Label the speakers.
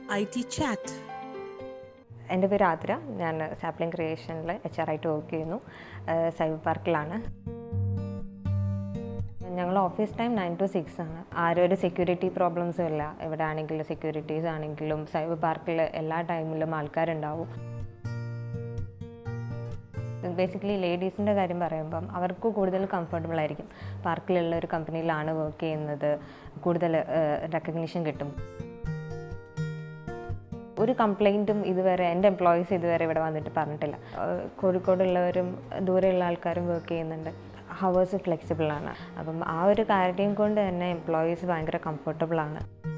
Speaker 1: IT Chat.
Speaker 2: എൻ്റെ പേര് ആതിര ഞാൻ സാപ്ലിംഗ് ക്രിയേഷനിൽ എച്ച് ആർ ആയിട്ട് വർക്ക് ചെയ്യുന്നു ഏഹ് സൈബർ പാർക്കിലാണ് ഞങ്ങൾ office time nine to six ആണ് ആരും ഒരു സെക്യൂരിറ്റി പ്രോബ്ലംസും ഇല്ല എവിടെ ആണെങ്കിലും സെക്യൂരിറ്റീസ് ആണെങ്കിലും സൈബർ പാർക്കിൽ എല്ലാ ടൈമിലും ആൾക്കാരുണ്ടാവും ബേസിക്കലി ലേഡീസിൻ്റെ കാര്യം പറയുമ്പം അവർക്ക് കൂടുതൽ കംഫർട്ടബിൾ ആയിരിക്കും പാർക്കിലുള്ള ഒരു കമ്പനിയിലാണ് വർക്ക് ചെയ്യുന്നത് കൂടുതൽ റെക്കഗ്നീഷൻ കിട്ടും ഒരു കംപ്ലൈൻറ്റും ഇതുവരെ എൻ്റെ എംപ്ലോയീസ് ഇതുവരെ ഇവിടെ വന്നിട്ട് പറഞ്ഞിട്ടില്ല ഏഹ് കോഴിക്കോടുള്ളവരും ദൂരെയുള്ള ആൾക്കാരും വർക്ക് ചെയ്യുന്നുണ്ട് ഹവേഴ്സ് ഫ്ലെക്സിബിൾ ആണ് അപ്പം ആ ഒരു കാര്യം കൊണ്ട് തന്നെ എംപ്ലോയീസ് ഭയങ്കര കംഫർട്ടബിൾ ആണ്